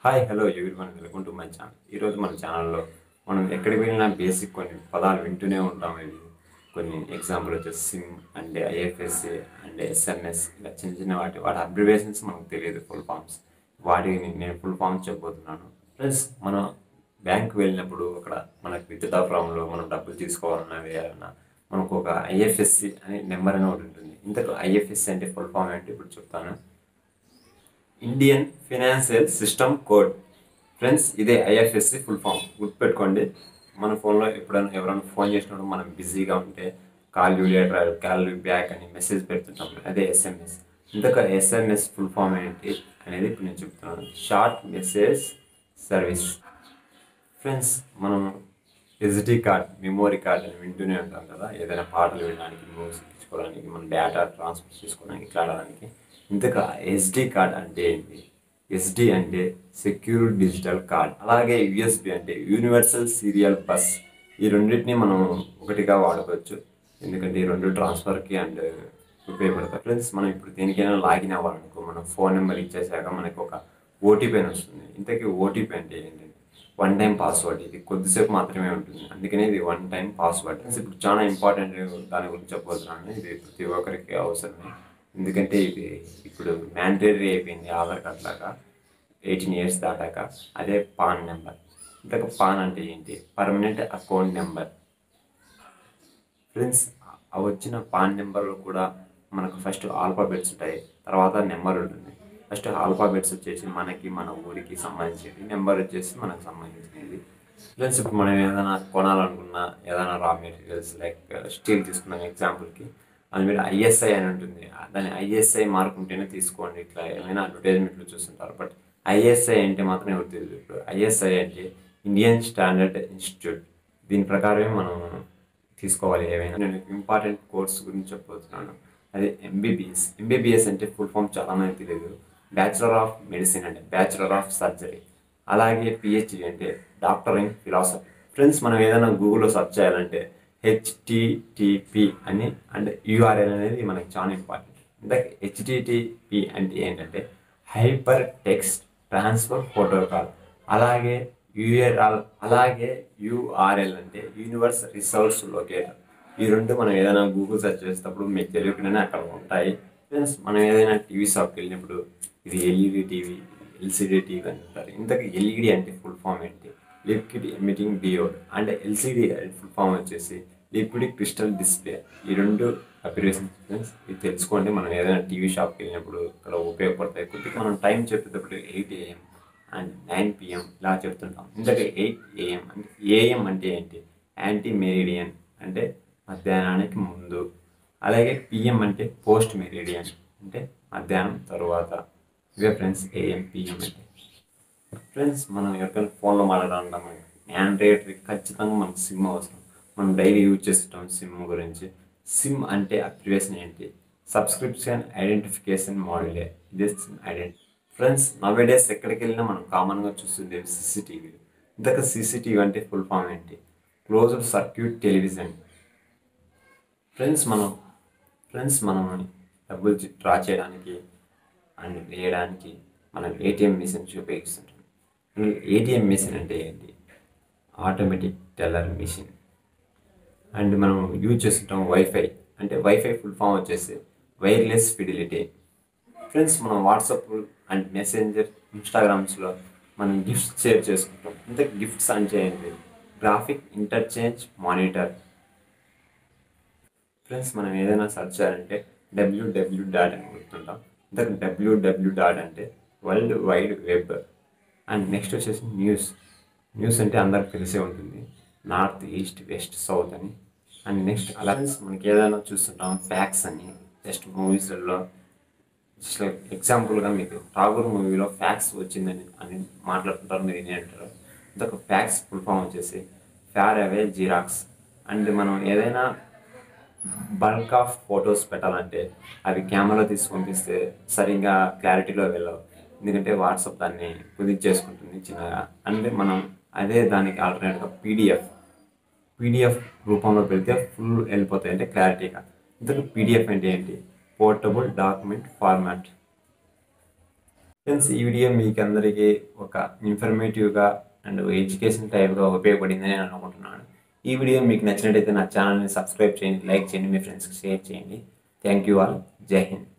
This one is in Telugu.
hi hello everyone welcome to my channel ఈరోజు మన ఛానల్లో మనం ఎక్కడికి వెళ్ళినా బేసిక్ కొన్ని పదాలు వింటూనే ఉంటాం ఇవి కొన్ని ఎగ్జాంపుల్ వచ్చేసి సిమ్ అంటే ఐఎఫ్ఎస్సి అంటే ఎస్ఎంఎస్ ఇలా చిన్న చిన్న వాటి వాటి అబ్రివేషన్స్ మనకు తెలియదు ఫుల్ ఫామ్స్ వాటిని నేను ఫుల్ ఫామ్స్ చెప్పబోతున్నాను ప్లస్ మనం బ్యాంక్ వెళ్ళినప్పుడు అక్కడ మనకి విత్డ్రా ఫామ్లో మనం డబ్బులు తీసుకోవాలన్నా వేయాలన్నా మనకు ఒక ఐఎఫ్ఎస్సి అనే నెంబర్ అని ఒకటి ఉంటుంది ఇంతకు ఐఎఫ్ఎస్సి అంటే ఫుల్ ఫామ్ ఏంటి ఇప్పుడు చెప్తాను Indian financial system code friends ఇదే ఐఎఫ్ఎస్సి ఫుల్ ఫామ్ గుర్తుపెట్టుకోండి మన ఫోన్లో ఎప్పుడైనా ఎవరైనా ఫోన్ చేసినప్పుడు మనం బిజీగా ఉంటే call you later call you back అని మెసేజ్ పెడుతుంటాం అదే ఎస్ఎంఎస్ ఇంతక ఎస్ఎంఎస్ ఫుల్ ఫామ్ ఏంటి అనేది ఇప్పుడు నేను చెప్తున్నాను షార్ట్ మెసేజ్ సర్వీస్ ఫ్రెండ్స్ మనం ఎస్డి కార్డ్ మెమోరీ కార్డ్ అని వింటూనే ఉంటాం కదా ఏదైనా పాటలు వినడానికి మూవీస్ ఎక్కించుకోవడానికి మన డేటా ట్రాన్స్ఫర్ చేసుకోవడానికి ఇట్లా ఆడడానికి ఇంతక ఎస్డి కార్డ్ అంటే ఏంటి ఎస్డి అంటే సెక్యూర్ డిజిటల్ కార్డ్ అలాగే యుఎస్బి అంటే యూనివర్సల్ సీరియల్ బస్ ఈ రెండింటిని మనం ఒకటిగా వాడుకోవచ్చు ఎందుకంటే ఈ రెండు ట్రాన్స్ఫర్కి అండ్ ఉపయోగపడతాయి ఫ్రెండ్స్ మనం ఇప్పుడు దేనికైనా లాగిన్ అవ్వాలనుకో మనం ఫోన్ నెంబర్ ఇచ్చేసాక మనకు ఒక ఓటీపీ అని వస్తుంది ఇంతకీ ఓటీపీ అంటే ఏంటంటే వన్ టైం పాస్వర్డ్ ఇది కొద్దిసేపు మాత్రమే ఉంటుంది అందుకనే ఇది వన్ టైం పాస్వర్డ్ ఇప్పుడు చాలా ఇంపార్టెంట్ దాని గురించి చెప్పబోతున్నాను ఇది ప్రతి ఒక్కరికి అవసరమే ఎందుకంటే ఇది ఇప్పుడు మ్యాండేటరీ అయిపోయింది ఆధార్ కార్డ్ లాగా ఎయిటీన్ ఇయర్స్ దాటాక అదే పాన్ నెంబర్ ఇంతక పాన్ అంటే ఏంటి పర్మనెంట్ అకౌంట్ నెంబర్ ఫ్రెండ్స్ ఆ వచ్చిన పాన్ నెంబర్లో కూడా మనకు ఫస్ట్ ఆల్ఫాబెట్స్ ఉంటాయి తర్వాత నెంబర్ ఉంటుంది ఫస్ట్ ఆల్ఫాబెట్స్ వచ్చేసి మనకి మన ఊరికి సంబంధించేది నెంబర్ వచ్చేసి మనకు సంబంధించినది ఫ్రెండ్స్ ఇప్పుడు మనం ఏదైనా కొనాలనుకున్నా ఏదైనా రా మెటీరియల్స్ లైక్ స్టీల్ తీసుకున్నాం ఎగ్జాంపుల్కి అది మీరు ఐఎస్ఐ అని ఉంటుంది దాని ఐఎస్ఐ మార్క్ ఉంటేనే తీసుకోండి ఇట్లా ఏమైనా అడ్వర్టైజ్మెంట్లు చూస్తుంటారు బట్ ఐఎస్ఐ అంటే మాత్రం ఎవరు తెలియదు ఇప్పుడు ఐఎస్ఐ అంటే ఇండియన్ స్టాండర్డ్ ఇన్స్టిట్యూట్ దీని ప్రకారమే మనం తీసుకోవాలి ఏమైనా నేను ఇంపార్టెంట్ కోర్స్ గురించి చెప్పబోతున్నాను అది ఎంబీబీఎస్ ఎంబీబీఎస్ అంటే ఫుల్ ఫామ్ చాలా మంది తెలియదు బ్యాచులర్ ఆఫ్ మెడిసిన్ అంటే బ్యాచులర్ ఆఫ్ సర్జరీ అలాగే పిహెచ్డి అంటే డాక్టర్ ఇన్ ఫిలాసఫీ ఫ్రెండ్స్ మనం ఏదైనా గూగుల్లో సెర్చ్ చేయాలంటే హెచ్టిటిపి అని అండ్ యూఆర్ఎల్ అనేది మనకి చాలా ఇంపార్టెంట్ ఇందాక హెచ్టిటిపి అంటే ఏంటంటే హైపర్ టెక్స్ట్ ట్రాన్స్ఫర్ ప్రోటోకాల్ అలాగే యూఆర్ఎల్ అలాగే యూఆర్ఎల్ అంటే యూనివర్స్ రిసోర్స్ లొకేటర్ ఈ రెండు మనం ఏదైనా గూగుల్ సెర్చ్ చేసేటప్పుడు మీకు తెలియకుండానే అక్కడ ఉంటాయి ఫ్రెండ్స్ మనం ఏదైనా టీవీ షాప్కి వెళ్ళినప్పుడు ఇది ఎల్ఈడి టీవీ ఎల్సిడి టీవీ అని ఉంటారు ఇంతకు ఎల్ఈడి అంటే ఫుల్ ఫామ్ ఏంటి లిక్విడ్ ఎమిటింగ్ డియోడ్ అంటే ఎల్సిడి ఫుల్ ఫామ్ వచ్చేసి లిక్విడ్ క్రిస్టల్ డిస్ప్లే ఈ రెండు అప్రివేషన్ ఫ్రెండ్స్ ఇది తెలుసుకోండి మనం ఏదైనా టీవీ షాప్కి వెళ్ళినప్పుడు ఇక్కడ ఉపయోగపడతాయి కొద్దిగా మనం టైం చెప్పేటప్పుడు eight AM and nine PM ఇలా చెప్తుంటాం ఇంతకు ఎయిట్ ఏఎం అంటే ఏఎం అంటే ఏంటి యాంటీ మెరిడియన్ అంటే మధ్యాహ్నానికి ముందు అలాగే పిఎం అంటే పోస్ట్ మెరిడియన్ అంటే మధ్యాహ్నం తరువాత ఇవే ఫ్రెండ్స్ ఏఎం పిఎం అంటే ఫ్రెండ్స్ మనం ఎవరికైనా ఫోన్లో మాట్లాడాలంటే మనకి మ్యాండేటరీ ఖచ్చితంగా మనకు సిమ్ అవసరం మనం డైలీ యూజ్ చేస్తుంటాం సిమ్ గురించి సిమ్ అంటే అప్రివేషన్ ఏంటి సబ్స్క్రిప్షన్ ఐడెంటిఫికేషన్ మోడలే ఇదే సిమ్ ఐడెంటి ఫ్రెండ్స్ నవే డేస్ ఎక్కడికి వెళ్ళినా మనం కామన్గా చూస్తుంది సీసీటీవీ ఇంతక సీసీటీవీ అంటే ఫుల్ ఫామ్ ఏంటి క్లోజ్డ్ సర్క్యూట్ టెలివిజన్ ఫ్రెండ్స్ మనం ఫ్రెండ్స్ మనం డబ్బులు డ్రా చేయడానికి అండ్ వేయడానికి మనం ఏటీఎం మిషన్స్ ఉపయోగిస్తుంటాం ఏటీఎం మిషన్ అంటే ఏంటి ఆటోమేటిక్ టెల్లర్ మిషన్ అండ్ మనం యూజ్ చేస్తుంటాం వైఫై అంటే వైఫై ఫుల్ ఫామ్ వచ్చేసి వైర్లెస్ ఫిడిలిటీ ఫ్రెండ్స్ మనం వాట్సాప్ అండ్ మెసెంజర్ ఇన్స్టాగ్రామ్స్లో మనం గిఫ్ట్స్ షేర్ చేసుకుంటాం ఇంత గిఫ్ట్స్ అంటే ఏంటి గ్రాఫిక్ ఇంటర్చేంజ్ మానిటర్ ఫ్రెండ్స్ మనం ఏదైనా సెర్చ్ చేయాలంటే డబ్ల్యూడబ్ల్యూ డాట్ అని గుర్తుంటాం ఇంతకు డబ్ల్యూడబ్ల్యూ డాట్ అంటే world wide web and next వచ్చేసి న్యూస్ న్యూస్ అంటే అందరికి తెలిసే ఉంటుంది నార్త్ ఈస్ట్ వెస్ట్ సౌత్ అని అండ్ నెక్స్ట్ అలా మనకి ఏదైనా చూస్తుంటాం ఫ్యాక్స్ అని జస్ట్ మూవీస్లలో జస్ట్ లైక్ ఎగ్జాంపుల్గా మీకు ఠాగూర్ మూవీలో ఫ్యాక్స్ వచ్చిందని అని మాట్లాడుతుంటారు మీరు ఏం అంటారు ఇంకొక ఫ్యాక్స్ ఫుల్ ఫామ్ వచ్చేసి ఫ్యార్ అవే జిరాక్స్ అండ్ మనం ఏదైనా బల్క్ ఆఫ్ ఫొటోస్ పెట్టాలంటే అవి కెమెరా తీసి పంపిస్తే సరిగ్గా క్లారిటీలో వెళ్ళవు ఎందుకంటే వాట్సాప్ దాన్ని కుదించేసుకుంటుంది చిన్నగా అంటే మనం అదే దానికి ఆల్టర్నేట్గా పీడిఎఫ్ పీడిఎఫ్ రూపంలో పెడితే ఫుల్ వెళ్ళిపోతాయి అంటే క్లారిటీగా ఇంతకు పీడిఎఫ్ అంటే ఏంటి పోర్టబుల్ డాక్యుమెంట్ ఫార్మాట్ ఫ్రెండ్స్ ఈ వీడియో మీకు అందరికీ ఒక ఇన్ఫర్మేటివ్గా అండ్ ఎడ్యుకేషన్ టైప్గా ఉపయోగపడిందని నేను అనుకుంటున్నాను ఈ వీడియో మీకు నచ్చినట్టయితే నా ఛానల్ని సబ్స్క్రైబ్ చేయండి లైక్ చేయండి మీ ఫ్రెండ్స్కి షేర్ చేయండి థ్యాంక్ యూ ఆల్ జై హింద్